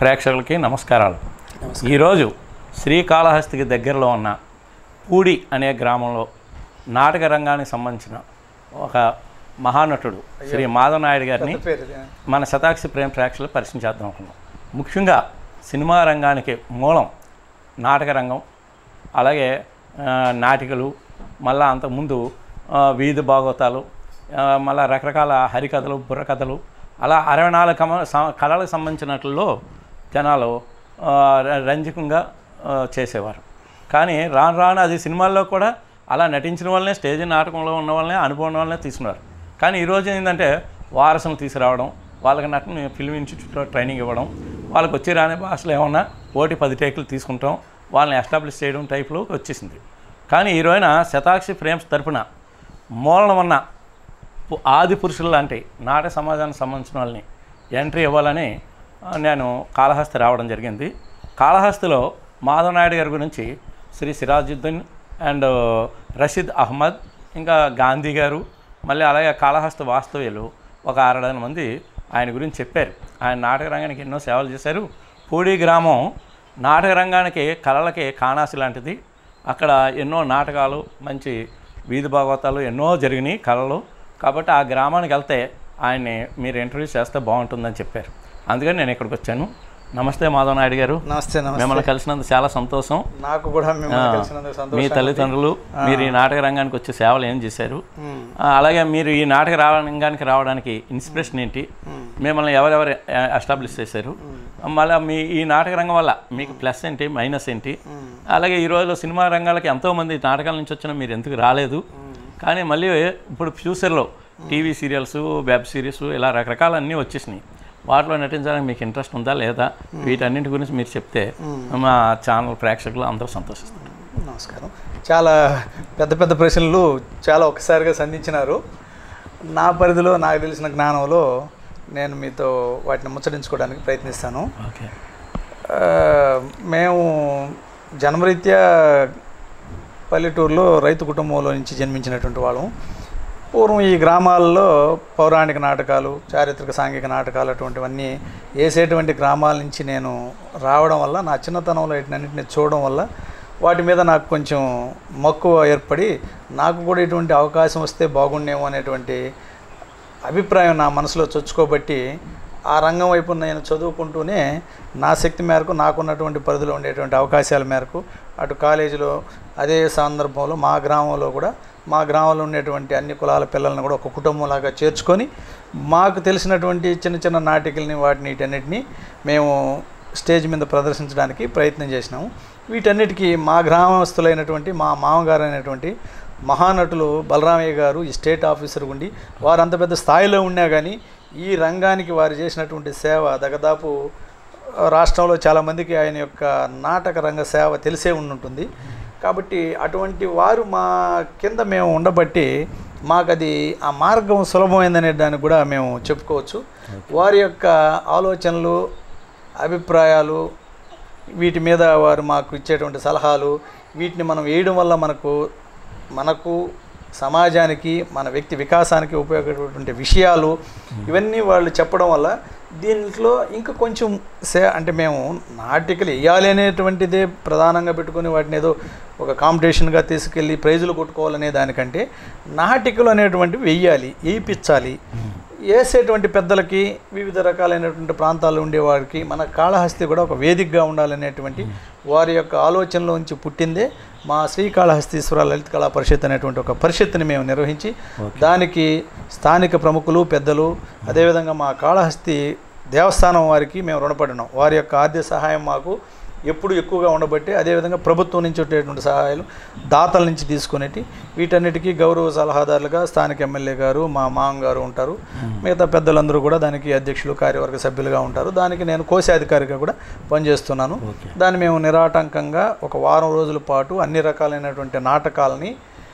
ప్రేక్షకులకి నమస్కారాలు ఈరోజు శ్రీకాళహస్తికి దగ్గరలో ఉన్న పూడి అనే గ్రామంలో నాటక రంగానికి సంబంధించిన ఒక మహానటుడు శ్రీ మాధవ్ నాయుడు గారిని పేరు ఇది. మన శతాక్షి ప్రేమ ప్రేక్షకులు పరిచయం చేద్దాం అనుకున్నాం ముఖ్యంగా సినిమా రంగానికి మూలం నాటక రంగం అలాగే ఆ, నాటికలు మళ్ళా అంతకుముందు ఆ, వీధి భాగవతాలు ఆ, మళ్ళా రకరకాల హరికథలు బుర్రకథలు అలా అరవై నాలుగు కమ స- కళలకు సంబంధించినట్లో జనాలు ఆ, ర- రంజకంగా ఆ, చేసేవారు కానీ రాను రాను అది సినిమాల్లో కూడా అలా నటించిన వాళ్ళనే స్టేజ్ నాటకంలో ఉన్న వాళ్ళనే అనుభవం వాళ్ళనే తీసుకున్నారు కానీ ఈరోజు ఏంటంటే వారసులు తీసుకురావడం వాళ్ళకి నటన ఫిల్మ్ ఇన్స్టిట్యూట్లో ట్రైనింగ్ ఇవ్వడం వాళ్ళకి వచ్చి రాని భాషలో ఏమన్నా ఓటి పది టేకులు తీసుకుంటాం వాళ్ళని ఎస్టాబ్లిష్ చేయడం టైప్లో వచ్చేసింది కానీ ఈ రోజున శతాక్షి ఫ్రేమ్స్ తరపున మూలన ఉన్న పు- ఆది పురుషులు లాంటి నాట సమాజానికి సంబంధించిన వాళ్ళని ఎంట్రీ ఇవ్వాలని ఆ, నేను కాళహస్తి రావడం జరిగింది కాళహస్తిలో మాధవ్ నాయుడు గారి గురించి శ్రీ సిరాజుద్దీన్ అండ్ రషీద్ అహ్మద్ ఇంకా గాంధీ గారు మళ్ళీ అలాగే కాళహస్తి వాస్తవ్యులు ఒక అరడైన మంది ఆయన గురించి చెప్పారు ఆయన నాటక రంగానికి ఎన్నో సేవలు చేశారు పూడి గ్రామం నాటక రంగానికి కళలకి కాణాసి లాంటిది అక్కడ ఎన్నో నాటకాలు మంచి వీధి భాగవతాలు ఎన్నో జరిగినాయి కళలు కాబట్టి ఆ గ్రామానికి వెళ్తే ఆయన్ని మీరు ఇంటర్వ్యూ చేస్తే బాగుంటుందని చెప్పారు అందుకని నేను ఇక్కడికి వచ్చాను నమస్తే మాధవ్ నాయుడు గారు నమస్తే నమస్తే మిమ్మల్ని కలిసినందుకు చాలా సంతోషం నాకు కూడా మిమ్మల్ని కలిసినందుకు మీ సంతోషం తల్లిదండ్రులు మీరు ఈ నాటక రంగానికి వచ్చే సేవలు ఏం చేశారు మ్మ్. ఆ, అలాగే మీరు ఈ నాటక రా- రంగానికి రావడానికి ఇన్స్పిరేషన్ ఏంటి మిమ్మల్ని ఎవరెవరు ఎస్టాబ్లిష్ చేశారు మళ్ళీ మీ ఈ నాటక రంగం వల్ల మీకు ప్లస్ ఏంటి మైనస్ ఏంటి అలాగే ఈ రోజుల్లో సినిమా రంగాలకి ఎంతోమంది నాటకాల నుంచి వచ్చిన మీరు ఎందుకు రాలేదు కానీ మళ్ళీ ఇప్పుడు ఫ్యూచర్లో టీవీ సీరియల్స్ వెబ్ సిరీస్ ఇలా రకరకాల అన్నీ వచ్చేసినాయి వాటిలో నటించడానికి మీకు ఇంట్రెస్ట్ ఉందా లేదా వీటన్నింటి గురించి మీరు చెప్తే మా ఛానల్ ప్రేక్షకులు అందరూ సంతోషిస్తారు నమస్కారం చాలా పెద్ద పెద్ద ప్రశ్నలు చాలా ఒకసారిగా సంధించినారు నా పరిధిలో నాకు తెలిసిన జ్ఞానంలో నేను మీతో వాటిని ముచ్చరించుకోవడానికి ప్రయత్నిస్తాను ఓకే ఆ, మేము జన్మరీత్యా పల్లెటూరులో రైతు కుటుంబంలో నుంచి జన్మించినటువంటి వాళ్ళం పూర్వం ఈ గ్రామాల్లో పౌరాణిక నాటకాలు చారిత్రక సాంఘిక నాటకాలు అటువంటివన్నీ వేసేటువంటి గ్రామాల నుంచి నేను రావడం వల్ల నా చిన్నతనంలో వీటినన్నింటినీ చూడడం వల్ల వాటి మీద నాకు కొంచెం మక్కువ ఏర్పడి నాకు కూడా ఇటువంటి అవకాశం వస్తే బాగుండేమో అనేటువంటి అభిప్రాయం నా మనసులో చొచ్చుకోబట్టి ఆ రంగం వైపు నేను చదువుకుంటూనే నా శక్తి మేరకు నాకున్నటువంటి పరిధిలో ఉండేటువంటి అవకాశాల మేరకు అటు కాలేజీలో అదే సందర్భంలో మా గ్రామంలో కూడా మా గ్రామంలో ఉండేటువంటి అన్ని కులాల పిల్లల్ని కూడా ఒక కుటుంబంలాగా చేర్చుకొని మాకు తెలిసినటువంటి చిన్న చిన్న నాటికల్ని వాటిని వీటన్నిటిని మేము స్టేజ్ మీద ప్రదర్శించడానికి ప్రయత్నం చేసినాము వీటన్నిటికీ మా గ్రామస్తులైనటువంటి మా మామగారు అయినటువంటి మహానటులు బలరామయ్య గారు ఈ స్టేట్ ఆఫీసర్ ఉండి వారు అంత పెద్ద స్థాయిలో ఉన్నా కానీ ఈ రంగానికి వారు చేసినటువంటి సేవ దాదాపు రాష్ట్రంలో చాలామందికి ఆయన యొక్క నాటక రంగ సేవ తెలిసే ఉండుంటుంది కాబట్టి అటువంటి వారు మా కింద మేము ఉండబట్టి మాకు అది ఆ మార్గం సులభమైందనే దానికి కూడా మేము చెప్పుకోవచ్చు వారి యొక్క ఆలోచనలు అభిప్రాయాలు వీటి మీద వారు మాకు ఇచ్చేటువంటి సలహాలు వీటిని మనం వేయడం వల్ల మనకు మనకు సమాజానికి మన వ్యక్తి వికాసానికి ఉపయోగపడేటువంటి విషయాలు ఇవన్నీ వాళ్ళు చెప్పడం వల్ల దీంట్లో ఇంకా కొంచెం సే అంటే మేము నాటికలు వేయాలి అనేటువంటిదే ప్రధానంగా పెట్టుకొని వాటిని ఏదో ఒక కాంపిటీషన్గా తీసుకెళ్ళి ప్రైజులు కొట్టుకోవాలనే దానికంటే నాటికలు అనేటువంటివి వెయ్యాలి వేయించాలి వేసేటువంటి పెద్దలకి వివిధ రకాలైనటువంటి ప్రాంతాల్లో ఉండేవారికి మన కాళహస్తి కూడా ఒక వేదికగా ఉండాలనేటువంటి వారి యొక్క ఆలోచనలో నుంచి పుట్టిందే మా శ్రీకాళహస్తీశ్వర లలిత కళా పరిషత్ అనేటువంటి ఒక పరిషత్తుని మేము నిర్వహించి దానికి స్థానిక ప్రముఖులు పెద్దలు అదేవిధంగా మా కాళహస్తి దేవస్థానం వారికి మేము రుణపడినాం వారి యొక్క ఆర్థిక సహాయం మాకు ఎప్పుడు ఎక్కువగా ఉండబట్టి అదేవిధంగా ప్రభుత్వం నుంచి వచ్చేటువంటి సహాయాలు దాతల నుంచి తీసుకునేటి వీటన్నిటికీ గౌరవ సలహాదారులుగా స్థానిక ఎమ్మెల్యే గారు మా మామ గారు ఉంటారు మిగతా పెద్దలందరూ కూడా దానికి అధ్యక్షులు కార్యవర్గ సభ్యులుగా ఉంటారు దానికి నేను కోశాధికారిగా కూడా పనిచేస్తున్నాను దాన్ని మేము నిరాటంకంగా ఒక వారం రోజుల పాటు అన్ని రకాలైనటువంటి నాటకాలని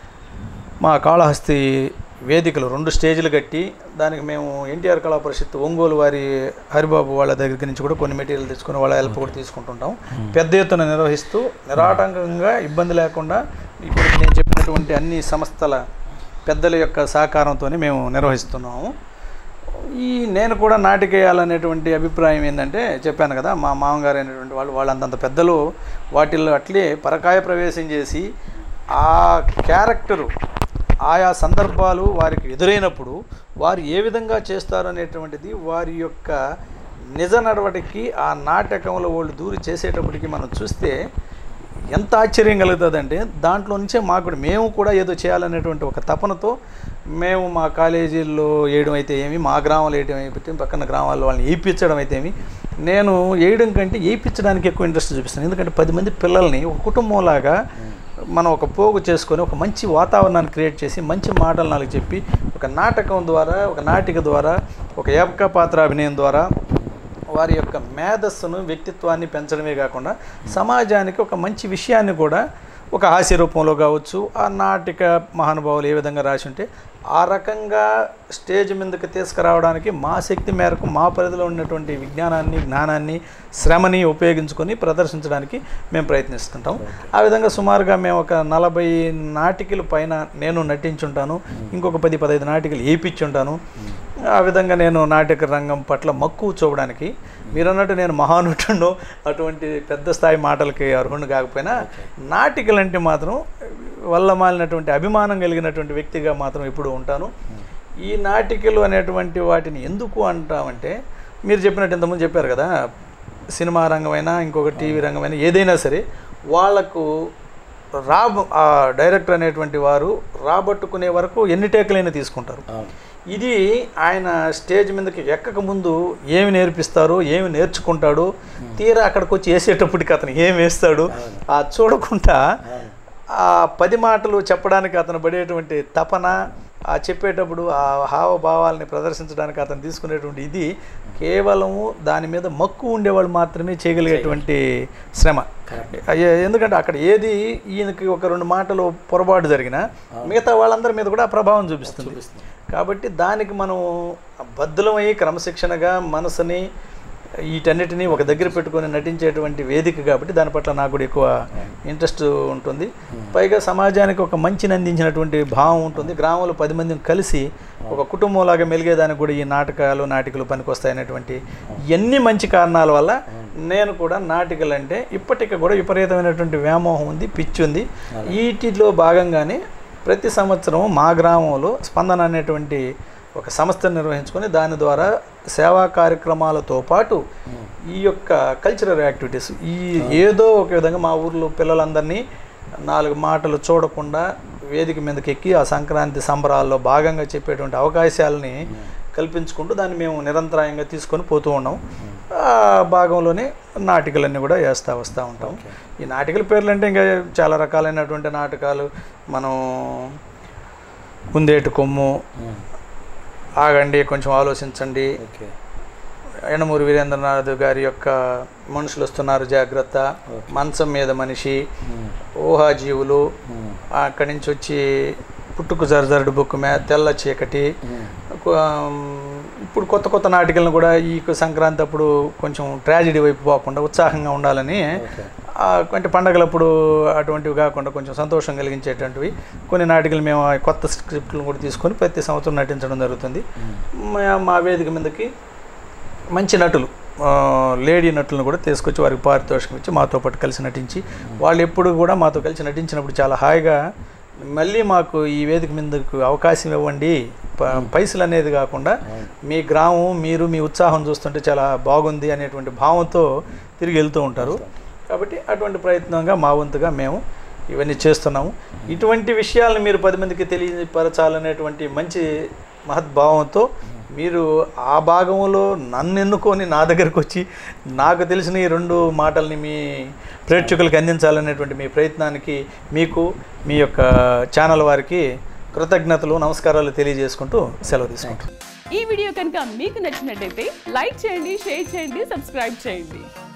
మా కాళహస్తి వేదికలు రెండు స్టేజ్లు కట్టి దానికి మేము ఎన్టీఆర్ కళా పరిషత్ ఒంగోలు వారి హరిబాబు వాళ్ళ దగ్గర నుంచి కూడా కొన్ని మెటీరియల్ తెచ్చుకొని వాళ్ళ హెల్ప్ కూడా తీసుకుంటుంటాం పెద్ద ఎత్తున నిర్వహిస్తూ నిరాటంకంగా ఇబ్బంది లేకుండా ఇప్పుడు నేను చెప్పినటువంటి అన్ని సంస్థల పెద్దల యొక్క సహకారంతో మేము నిర్వహిస్తున్నాము ఈ నేను కూడా నాటికేయాలనేటువంటి అభిప్రాయం ఏంటంటే చెప్పాను కదా మా మామగారు అయినటువంటి వాళ్ళు వాళ్ళంతంత పెద్దలు వాటిల్లో అట్లే పరకాయ ప్రవేశం చేసి ఆ క్యారెక్టరు ఆయా సందర్భాలు వారికి ఎదురైనప్పుడు వారు ఏ విధంగా చేస్తారు అనేటువంటిది వారి యొక్క నిజ నడవడికి ఆ నాటకంలో వాళ్ళు దూరి చేసేటప్పటికి మనం చూస్తే ఎంత ఆశ్చర్యం కలుగుతుందంటే దాంట్లో నుంచే మాకు కూడా మేము కూడా ఏదో చేయాలనేటువంటి ఒక తపనతో మేము మా కాలేజీల్లో వేయడం అయితే ఏమి మా గ్రామంలో వేయడం అయితే పక్కన గ్రామాల్లో వాళ్ళని వేయించడం అయితే ఏమి నేను వేయడం కంటే వేయించడానికి ఎక్కువ ఇంట్రెస్ట్ చూపిస్తాను ఎందుకంటే పది మంది పిల్లల్ని ఒక కుటుంబంలాగా మనం ఒక పోగు చేసుకొని ఒక మంచి వాతావరణాన్ని క్రియేట్ చేసి మంచి మాటలు నాలుగు చెప్పి ఒక నాటకం ద్వారా ఒక నాటిక ద్వారా ఒక ఏక పాత్ర అభినయం ద్వారా వారి యొక్క మేధస్సును వ్యక్తిత్వాన్ని పెంచడమే కాకుండా సమాజానికి ఒక మంచి విషయాన్ని కూడా ఒక హాస్య రూపంలో కావచ్చు ఆ నాటిక మహానుభావులు ఏ విధంగా రాసి ఉంటే ఆ రకంగా స్టేజ్ మీదకి తీసుకురావడానికి మా శక్తి మేరకు మా పరిధిలో ఉన్నటువంటి విజ్ఞానాన్ని జ్ఞానాన్ని శ్రమని ఉపయోగించుకొని ప్రదర్శించడానికి మేము ప్రయత్నిస్తుంటాం ఆ విధంగా సుమారుగా మేము ఒక నలభై నాటికల పైన నేను నటించుంటాను ఇంకొక పది పదహైదు నాటికలు వేయించుంటాను ఆ విధంగా నేను నాటక రంగం పట్ల మక్కువ చూపడానికి మీరు అన్నట్టు నేను మహానుటుండో అటువంటి పెద్ద స్థాయి మాటలకి అర్హుడు కాకపోయినా నాటికలు అంటే మాత్రం వల్ల మాలినటువంటి అభిమానం కలిగినటువంటి వ్యక్తిగా మాత్రం ఇప్పుడు ఉంటాను ఈ నాటికలు అనేటువంటి వాటిని ఎందుకు అంటామంటే మీరు చెప్పినట్టు ఇంతకుముందు చెప్పారు కదా సినిమా రంగమైనా ఇంకొక టీవీ రంగమైనా ఏదైనా సరే వాళ్లకు రాబ ఆ డైరెక్టర్ అనేటువంటి వారు రాబట్టుకునే వరకు ఎన్ని టేకులైనా తీసుకుంటారు అవును ఇది ఆయన స్టేజ్ మీదకి ఎక్కక ముందు ఏమి నేర్పిస్తారో ఏమి నేర్చుకుంటాడో తీరా అక్కడికి వచ్చి వేసేటప్పటికి అతను ఏం వేస్తాడు ఆ చూడకుండా ఆ పది మాటలు చెప్పడానికి అతను పడేటువంటి తపన ఆ చెప్పేటప్పుడు ఆ హావభావాల్ని ప్రదర్శించడానికి అతను తీసుకునేటువంటి ఇది కేవలము దాని మీద మక్కువ ఉండేవాళ్ళు మాత్రమే చేయగలిగేటువంటి శ్రమ అయ్యే ఎందుకంటే అక్కడ ఏది ఈయనకి ఒక రెండు మాటలు పొరపాటు జరిగినా మిగతా వాళ్ళందరి మీద కూడా ఆ ప్రభావం చూపిస్తుంది కాబట్టి దానికి మనం బద్దులమయ్యి క్రమశిక్షణగా మనసుని వీటన్నిటిని ఒక దగ్గర పెట్టుకొని నటించేటువంటి వేదిక కాబట్టి దాని పట్ల నాకు కూడా ఎక్కువ ఇంట్రెస్ట్ ఉంటుంది పైగా సమాజానికి ఒక మంచిని అందించినటువంటి భావం ఉంటుంది గ్రామంలో పది మందిని కలిసి ఒక కుటుంబంలాగా మెలిగేదానికి కూడా ఈ నాటకాలు నాటికలు పనికొస్తాయనేటువంటి ఎన్ని మంచి కారణాల వల్ల నేను కూడా నాటికలు అంటే ఇప్పటికీ కూడా విపరీతమైనటువంటి వ్యామోహం ఉంది పిచ్చి ఉంది వీటిలో భాగంగానే ప్రతి సంవత్సరం మా గ్రామంలో స్పందన అనేటువంటి ఒక సంస్థను నిర్వహించుకొని దాని ద్వారా సేవా కార్యక్రమాలతో పాటు ఈ యొక్క కల్చరల్ యాక్టివిటీస్ ఈ ఏదో ఒక విధంగా మా ఊర్లో పిల్లలందరినీ నాలుగు మాటలు చూడకుండా వేదిక మీదకి ఎక్కి ఆ సంక్రాంతి సంబరాల్లో భాగంగా చెప్పేటువంటి అవకాశాలని కల్పించుకుంటూ దాన్ని మేము నిరంతరాయంగా తీసుకొని పోతూ ఉన్నాం ఆ భాగంలోనే నాటికలన్నీ కూడా వేస్తూ వస్తూ ఉంటాం ఈ నాటికల పేర్లు అంటే ఇంకా చాలా రకాలైనటువంటి నాటకాలు మనం కుందేటు కొమ్ము ఆగండి కొంచెం ఆలోచించండి ఓకే ఎండమూరి వీరేంద్రనాథ్ గారి యొక్క మనుషులు వస్తున్నారు జాగ్రత్త మంచం మీద మనిషి ఊహాజీవులు అక్కడి నుంచి వచ్చి పుట్టుకు జరజరడు బుక్ మే తెల్ల చీకటి కొ- ఇప్పుడు కొత్త కొత్త నాటికలను కూడా ఈ సంక్రాంతి అప్పుడు కొంచెం ట్రాజిడీ వైపు పోకుండా ఉత్సాహంగా ఉండాలని ఆ, అంటే పండగలప్పుడు అటువంటివి కాకుండా కొంచెం సంతోషం కలిగించేటువంటివి కొన్ని నాటికలు మేము ఆ కొత్త స్క్రిప్ట్లను కూడా తీసుకొని ప్రతి సంవత్సరం నటించడం జరుగుతుంది మా- మా వేదిక మీదకి మంచి నటులు ఆ, లేడీ నటులను కూడా తీసుకొచ్చి వారికి పారితోషికం ఇచ్చి మాతో పాటు కలిసి నటించి వాళ్ళు ఎప్పుడు కూడా మాతో కలిసి నటించినప్పుడు చాలా హాయిగా మళ్ళీ మాకు ఈ వేదిక మీదకు అవకాశం ఇవ్వండి ప- పైసలు అనేది కాకుండా మీ గ్రామం మీరు మీ ఉత్సాహం చూస్తుంటే చాలా బాగుంది అనేటువంటి భావంతో తిరిగి వెళ్తూ ఉంటారు కాబట్టి అటువంటి ప్రయత్నంగా మా వంతుగా మేము ఇవన్నీ చేస్తున్నాము ఇటువంటి విషయాలను మీరు పది మందికి తెలియపరచాలనేటువంటి మంచి మహద్భావంతో మీరు ఆ భాగంలో నన్ను ఎన్నుకొని నా దగ్గరకు వచ్చి నాకు తెలిసిన ఈ రెండు మాటల్ని మీ ప్రేక్షకులకు అందించాలనేటువంటి మీ ప్రయత్నానికి మీకు మీ యొక్క ఛానల్ వారికి కృతజ్ఞతలు నమస్కారాలు తెలియజేసుకుంటూ సెలవు తీసుకుంటాం ఈ వీడియో కనుక మీకు నచ్చినట్టయితే లైక్ చేయండి షేర్ చేయండి సబ్స్క్రైబ్ చేయండి